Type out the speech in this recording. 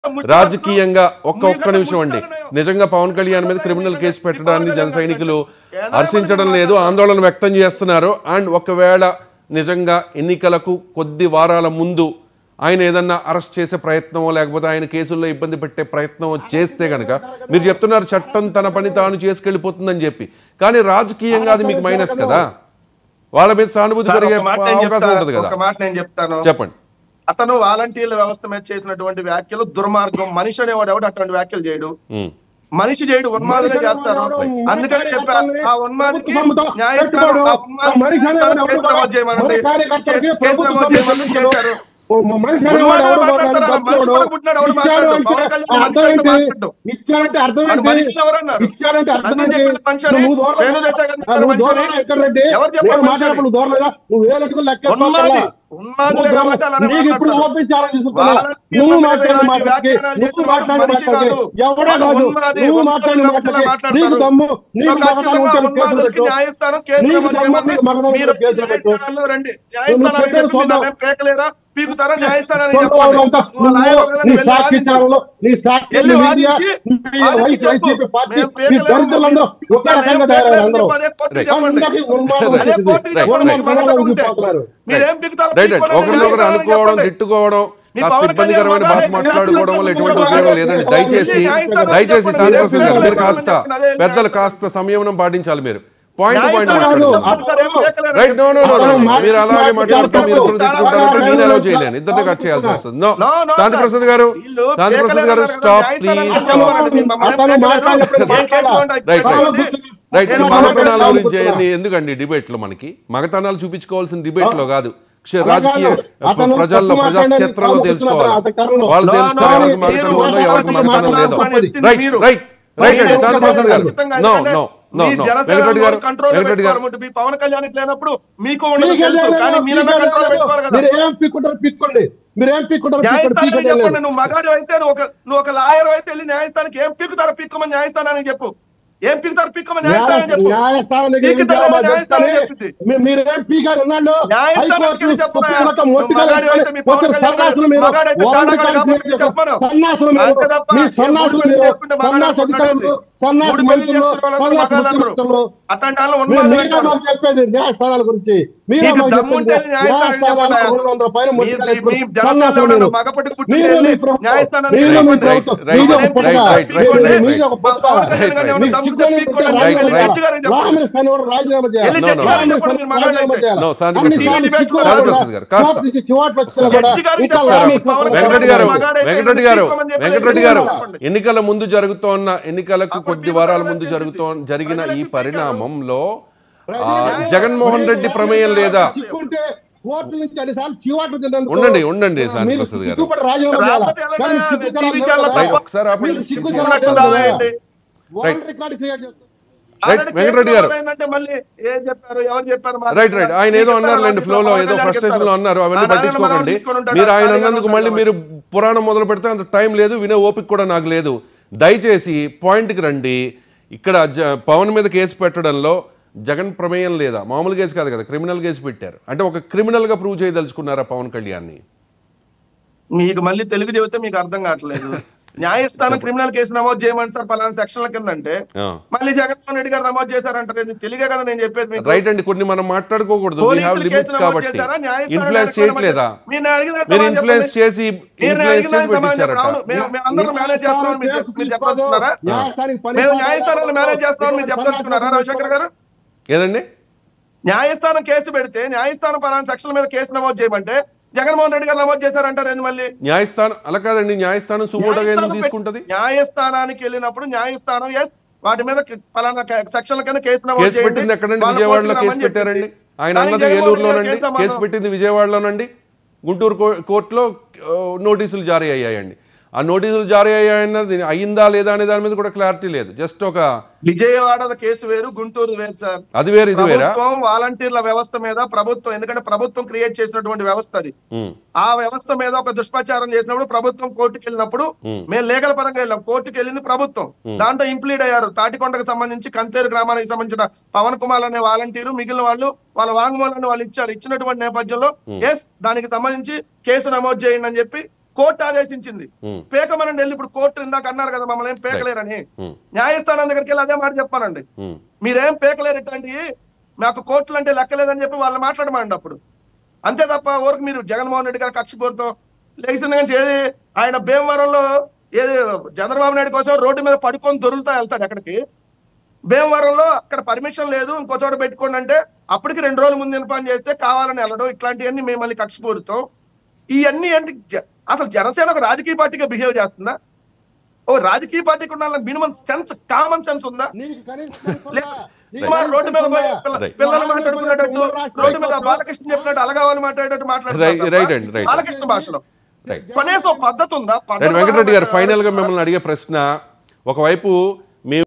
రాజకీయంగా ఒక్క ఒక్క నిమిషం అండి నిజంగా పవన్ కళ్యాణ్ మీద క్రిమినల్ కేసు పెట్టడాన్ని జన సైనికులు హర్షించడం లేదు ఆందోళన వ్యక్తం చేస్తున్నారు అండ్ ఒకవేళ నిజంగా ఎన్నికలకు కొద్ది వారాల ముందు ఆయన ఏదన్నా అరెస్ట్ చేసే ప్రయత్నమో లేకపోతే ఆయన కేసుల్లో ఇబ్బంది పెట్టే ప్రయత్నమో చేస్తే గనక మీరు చెప్తున్నారు చట్టం తన పని తాను చేసుకెళ్ళిపోతుందని చెప్పి కానీ రాజకీయంగా అది మీకు మైనస్ కదా వాళ్ళ మీద సానుభూతి సార్, పెరిగే ఒక మాట నేను అవకాశం చెప్తా- ఉంటుంది కదా ఒక మాట నేను చెప్తాను చెప్పండి అతను వాలంటీర్ల వ్యవస్థ మీద చేసినటువంటి వ్యాఖ్యలు దుర్మార్గం మనిషి అనేవాడు ఎవడు అటువంటి వ్యాఖ్యలు చేయడు ఉమ్. మనిషి చేయడు ఉన్మాదులే చేస్తారు అందుకని చెప్పా ఆ ఉన్మాదికి న్యాయస్థానం ఆ ఉన్మాదికి న్యాయస్థానం కేసు నమోదు చేయమనండి. కేసు నమోదు చేయమని చేశారు ఇచ్చారంటే అర్థం వాడు మనిషిని ఎవరన్నారు? ఇచ్చారంటే అర్థం నన్ను ఏంటి? చెప్పిన మనిషిని, నువ్వు దూరం వేణు దేశాయ్ గారిని చెప్పిన నువ్వు దూరం మనిషిని. ఎక్కడ రెడ్డి? ఎవరు చెప్పారు నేను మనిషిని? మాట్లాడప్పుడు నువ్వు దూరం లేదా నువ్వు వేలెట్టుకుని ఉన్మాది లెక్క ఉన్మాదులే కాబట్టి అలానే నీకు ఇప్పుడు మాట్లాడతారు. ఓపెన్ ఛాలెంజ్ ఇస్తున్నా వాళ్ళకి నువ్వు మీద మాట్లాడిన ఇలాంటి మాటలకి వ్యాఖ్యానాలు నువ్వు చేస్తున్న మాట్లాడిన మనిషి మాటలకి కాదు. ఎవడా వాడు కాదు ఉన్మాది, నువ్వు ఉన్మాది మాట్లాడిన వ్యక్తులు మాటలకి మాట్లాడతారు. నీకు దమ్ము నీకు మగతనం ఖచ్చితంగా ఉంటే నువ్వు కేసులు ఉన్మాదులకి పెట్టు న్యాయస్థానం కేసు నీకు నమోదు దమ్ము చేయమని ఉంటే మగతనం మీరు ఉంటే కేసులు పెట్టు న్యాయస్థానంలో రండి న్యాయస్థానానికి పెట్టేది చెప్పి చూద్దాం. నన్ను పేకలేరా పీకుతారా న్యాయస్థానానికి సొంత చెప్పండి వాళ్ళంతా నువ్వు లాయర్ నువ్వు కదా, నీ వెళ్ళి సాక్షి వాదించు. ఛానల్ నీ సాక్షి వెళ్ళి మీడియా వాదించి, మీ వాదించి వైస్ చెప్పు. వైసీపీ పార్టీ మేము మీ పేకలేము, దరిద్రులందరూ మేము ఒకే రకంగా పేకలేము, తయారయ్యారు అందరూ అదే కోర్టుకి Right. చెప్పండి. అందరికీ ఉన్మాదం అదే వచ్చేసింది. కోర్టుకి Right, చెప్పండి. right. మీకు మగతనం ఉంటే. ఊగిపోతున్నారు. మీరేం పీకుతారో రైట్ రైట్ పీక్కోండి, ఒకరినొకరు న్యాయస్థానానికి అనుకోవడం చెప్పండి. తిట్టుకోవడం మీ కాస్త పవన్ ఇబ్బందికరమైన కళ్యాణ్ భాష బాగా మాట్లాడుకోవడం వల్ల ఎటువంటి బాగా ఉపయోగం లేదండి బాగా దయచేసి న్యాయస్థానం దయచేసి చెప్పండి. శాంతి ప్రసాద్ గారు మీరు న్యాయస్థానం కాస్త చెప్పండి. అదే పెద్దలు న్యాయస్థానం. కాస్త సంయమనం పాటించాలి మీరు పాయింట్ పాయింట్ న్యాయస్థానం మాట్లాడుతున్నారు చెప్తారు, ఏం పేకలేరు. రైట్ నో నో నో అతను మీరు అలాగే మాట్లాడుతూ మాట్లాడుతూ మీరు ఇద్దరు తిట్టుకుంటారంటే నేను ఎలా చేయలేను ఇద్దరిని కట్ చేయాల్సి No, వస్తుంది no no, Shanti sir. Prasad గారు వీళ్ళు శాంతి ప్రసాద్ గారు పేకలేరు స్టాప్ కదా, ప్లీజ్ న్యాయస్థానానికి స్టాప్ చెప్పండి. మీ మమ్మల్ని అతను పేకలేరు. మాట్లాడినప్పుడు ఏ కేసులో ఉంటే రైట్ చెప్పండి. రైట్ నేను మగతనాల మాట్లాడతాను. గురించి ఏంది ఎందుకండి డిబేట్ లో మనకి మగతనాలు చూపించుకోవాల్సిన డిబేట్ లో కాదు క్ష- అలా రాజకీయ కాదు. అతను ప్రజల్లో తప్పు ప్రజాక్షేత్రంలో మాట్లాడడానికి తెలుసుకోవాలి అతని టర్న్లో. వాళ్ళు No, తెలుస్తారు no, ఎవరికి మీరు మగతనం ఉందో ఎవరికి మాట్లాడాల్సిన మగతనం లేదో మాట్లాడాల్సింది రైట్ మీరు. రైట్ రైట్ అండి మీరు శాంతి ప్రసాద్ గారు ఖచ్చితంగా నో ఎందుకంటే నో నో మీ నో జనసేన వెంకటరెడ్డి గారు కంట్రోల్ వెంకటరెడ్డి గారు పెట్టుకోవాలి. మీ పవన్ కళ్యాణ్ లేనప్పుడు మీకు ఉండదు మీకు తెలుసు ఏదైనా కానీ మీరన్నా మీకు కంట్రోల్ ఏదైనా పెట్టుకోవాలి కదా మీరు ఏం పిక్కుంటారు పిక్కోండి మీరు ఏం పిక్కుంటారు పిక్కోండి న్యాయస్థానానికి పీకదే చెప్పండి లేదు. నువ్వు మగాడు అయితే నువ్వు ఒక నువ్వు ఒక లాయర్ అయితే వెళ్ళి న్యాయస్థానానికి ఏం పిక్కుతారో పిక్కమని న్యాయస్థానానికి చెప్పు ఏం పిక్కుతారో పిక్కమని న్యాయస్థానానికి చెప్పు న్యాయస్థానం దగ్గర పీకుతారో విచారణ మాకు న్యాయస్థానం చెప్తానే. చెప్పింది. మీ- మీరేం పీకారు ఉన్నాళ్ళు న్యాయస్థానానికి హైకోర్టు వెళ్ళి చెప్పు. సుప్రీం కోర్టు నువ్వు మొట్టిగా మగాడు అయితే మీ ఒక పవన్ కళ్యాణ్ సన్నాసులు మీరు మగాడైతే వాళ్ళు చాడా కాదు కాబట్టి మీరు చెప్పను. సన్నాసులు మీరు అంతే తప్ప మీ ఏ సన్నాసులు మూడు పెళ్లి మీరు చేసుకుంటే మగాడు సన్నాసి అనుకుంటాడు. అధికారులు సన్నాసి మూడు పెళ్లి మంత్రులు చేసుకునే వాళ్ళందరూ సన్నాసి మగాళ్ళు అంటారు. ముఖ్యమంత్రులు అట్లాంటి వాళ్ళు మీరు ఉన్మాదులు మీరే అంటారు. మాకు చెప్పేది న్యాయస్థానాల గురించి మీరే మీకు మాకు దమ్ముంటే చెప్పేది న్యాయస్థానానికి న్యాయస్థానాలు చెప్పండి. రెండు వందల పైన మీ- ముట్టిగా మీ- మీ వేసుకుని జనసేనలో సన్నాసులు ఉన్న మీరు. మగపట్టి పుట్టి మీరు వెళ్ళి మీ ప్రభుత్వం. న్యాయస్థానానికి మీరు మీ చెప్పండి. ప్రభుత్వం. రైట్, మీది ఒక రైట్, పొట్ట. రైట్, రైట్, మీరు- రైట్, మీది ఒక పొట్ట. పవన్ కళ్యాణ్ గారిని రైట్, ఏమన్నా దమ్ముంటే సిగ్గుని పీక్కోండి. పుట్టారు. రైట్, వెళ్ళి రైట్. జడ్జి గారికి చెప్పండి. రామకృష్ణ కూడా రాజీనామా చేయాలి. వెళ్ళి No, జడ్జి no. గారికి చెప్పండి మీరు మగాళ్ళు రాజీనామా అయితే. చేయాలి. No, శాంతి అన్ని ప్రసాద్ సార్లు గారు. సిగ్గు శాంతి రాకుండా ప్రసాద్ గారు, కాస్త. కోర్టు నుంచి చివాట్లు వచ్చినా కూడా జడ్జి గారికి ఇంకా చెప్పండి. రామకృష్ణ పవన్ కూడా వెంకటరెడ్డి గారు మగాడైతే వెంకటరెడ్డి గారు తీసుకోమని చెప్పి వెంకటరెడ్డి గారు చెప్పండి. ఎన్నికల ముందు జరుగుతోన్న ఎన్నికలకు అప్పుడు కొద్ది మీకు వారాల ప్రజలకు ముందు తెలిసింది. జరుగుతో జరిగిన ఈ ప్రజలకు పరిణామంలో ఆ, ప్రజలకు జగన్మోహన్ రెడ్డి ప్రమేయం లేదా సిగ్గుంటే కోర్టు నుంచి అన్నిసార్లు చివాట్లు తిన్నందుకు ఉండండి ఉండండి శాంతి మీరు ప్రసాద్ గారు సిగ్గుపడి రాజీనామా చేయాలి. రాకపోతే ఎలాగా? కానీ సిగ్గు మీరు కరాలు టీవీ ఛానల్ లేవు రైట్ కదా. ఒకసారి ఆపండి. మీరు సిగ్గు సిగ్గు కరాలు నాకు లేవు దావా కదా. ఏంటి? వరల్డ్ రికార్డ్ క్రియేట్ చేస్తారు రైట్, ఆల్రెడీ వెంకటరెడ్డి కేసులో గారు. ఏంటంటే మళ్ళీ ఏం చెప్పారు ఎవరు చెప్పారు మాకు రైట్ రైట్ ఆయన ఏదో అన్నారులేండి ఫ్లో లో ఏదో ఫ్రస్ట్రేషన్ లో అన్నారు అవన్నీ పట్టించుకోకండి మీరు ఆయన అన్నందుకు మళ్ళీ మీరు పురాణం మొదలు పెడితే అంత టైం లేదు వినే ఓపిక కూడా నాకు లేదు దయచేసి పాయింట్కి రండి ఇక్కడ జ- పవన్ మీద కేసు పెట్టడంలో జగన్ ప్రమేయం లేదా మామూలు కేసు కాదు కదా క్రిమినల్ కేసు పెట్టారు అంటే ఒక క్రిమినల్ గా ప్రూవ్ చేయదలుచుకున్నారా పవన్ కళ్యాణ్ని మీకు మళ్ళీ తెలుగు చెబితే మీకు అర్థం కావట్లేదు న్యాయస్థానం క్రిమినల్ కేసు నమోదు చేయమని సార్ పలానా సెక్షన్ల కింద అంటే ఆ. మళ్ళీ జగన్మోహన్ రెడ్డి గారు నమోదు చేశారంటారు ఇది తెలియగా కదా నేను చెప్పేది మీకు రైట్ అండి కొన్ని మనం మాట్లాడుకోకూడదు వీ పోలీసులు హ్యావ్ కేసు లిమిట్స్ నమోదు కాబట్టి చేశారా? న్యాయస్థానం ఇన్ఫ్లుయెన్స్ నమోదు చేయట్లేదా మీరు నేను అడిగిన మీరు సమాధానం ఇన్ఫ్లుయెన్స్ చెప్పండి. చేసి మీరు నేను ఇన్ఫ్లుయెన్స్ అడిగిన చేసి సమాధానం పెట్టించారట చెప్పండి. అవును, మేము- మేము అందరం మేనేజ్ చేస్తున్నాం మీరు చెప్- మీరు చెప్పదలుచుకున్నారా న్యాయస్థానానికి పని మేము పాట న్యాయస్థానాన్ని మేనేజ్ లేకుండా చేస్తున్నాం మీరు చెప్పదలుచుకున్నారా రవిశంకర్ గారు ఏదండి న్యాయస్థానం కేసు పెడితే న్యాయస్థానం పలానా సెక్షన్ల మీద కేసు నమోదు చేయమంటే జగన్మోహన్ రెడ్డి గారు నమోదు చేశారంటారు ఏంది మళ్ళీ న్యాయస్థానం అలా కాదండి న్యాయస్థానం సుమోటోగా ఎందుకు న్యాయస్థానం తీసుకుంటది పెట్టి- న్యాయస్థానానికి వెళ్ళినప్పుడు న్యాయస్థానం ఎస్ వాటి మీద కి- పలానా సెక్షన్ కింద కేసు నమోదు కేసు చేయండి. పెట్టింది ఎక్కడండి వాళ్ళ విజయవాడలో కోర్టుకి కేసు రమ్మని పెట్టారండి చెప్పింది. ఆయన కానీ అన్నది జగన్మోహన్ రెడ్డి గారు ఏలూరులోనండి కేసు కేసు సమాధానం. పెట్టింది విజయవాడలోనండి గుంటూరు కో- కోర్టులో ఆ, నోటీసులు జారీ అయ్యాయండి ఆ నోటీసులు జారీ అయ్యాయన్నది అయిందా లేదా అనే దాని మీద కూడా క్లారిటీ లేదు జస్ట్ ఒక విజయవాడ కేసు వేరు గుంటూరు వేరు సార్ అది వేరు ఇది వేరా ప్రభుత్వం వాలంటీర్ల వ్యవస్థ మీద ప్రభుత్వం ఎందుకంటే ప్రభుత్వం క్రియేట్ చేసినటువంటి వ్యవస్థ అది ఉమ్, ఆ వ్యవస్థ మీద ఒక దుష్ప్రచారం చేసినప్పుడు ప్రభుత్వం కోర్టుకు వెళ్ళినప్పుడు ఉమ్. మేము లీగల్ పరంగా వెళ్ళాం కోర్టుకు వెళ్ళింది ప్రభుత్వం దాంట్లో ఇంప్లీడ్ అయ్యారు తాటికొండకు సంబంధించి కంతేరు గ్రామానికి సంబంధించిన పవన్ కుమార్ అనే వాలంటీరు మిగిలిన వాళ్ళు వాళ్ళ వాంగ్మూలాన్ని వాళ్ళు ఇచ్చారు ఇచ్చినటువంటి నేపథ్యంలో ఎస్ దానికి సంబంధించి కేసు నమోదు చేయండి అని చెప్పి కోర్టు ఆదేశించింది ఉమ్, పేకమనండి వెళ్ళి ఇప్పుడు కోర్టు ఇందాక అన్నారు కదా మమ్మల్ని ఏం పేకలేరని ఉమ్, న్యాయస్థానం దగ్గరికి వెళ్ళి అదే మాట చెప్పానండి ఉమ్. మీరేం పేకలేరు ఇట్లాంటివి మాకు కోర్టులు అంటే లెక్కలేదని చెప్పి వాళ్ళు మాట్లాడమండి అప్పుడు అంతే తప్ప ఊరికి మీరు జగన్మోహన్ రెడ్డి గారు కక్ష కోరుతాం లెగిసింది కానీ ఏది ఆయన భీమవరంలో ఏది చంద్రబాబు నాయుడు కోసం రోడ్డు మీద పడుకొని దొరుకుతా వెళ్తాడు అక్కడికి భీమవరంలో అక్కడ పర్మిషన్ లేదు ఇంకో చోట పెట్టుకోండి అంటే అప్పటికి రెండు రోజుల ముందు ఇన్ఫార్మ్ చేస్తే కావాలని వెళ్ళడం ఇట్లాంటివన్నీ మేము మళ్ళీ కక్ష కోరుతాం ఇవన్నీ ఏంటి జ- అసలు జనసేన ఒక రాజకీయ పార్టీగా బిహేవ్ చేస్తుందా ఓ రాజకీయ పార్టీకి ఉండాలి మినిమం సెన్స్ కామన్ సెన్స్ ఉందా నీకు కనీసం కనీసం ఉందా? నీకు సుమారు రోడ్డు మీద పోయి పిల్ల- Right. పిల్లలు మాట్లాడుకునేటట్టు రోడ్డు మీద బాలకృష్ణ చెప్పినట్టు అలగావాలి మాట్లాడేటట్టు Right, మాట్లాడుతున్నారు right తప్ప అండి, right. బాలకృష్ణ భాషలో Right. కనీసం పద్ధతి ఉందా పద్ధతి రైట్ వెంకటరెడ్డి గారు బాగా ఫైనల్ గా మిమ్మల్ని అడిగే ప్రశ్న ఒకవైపు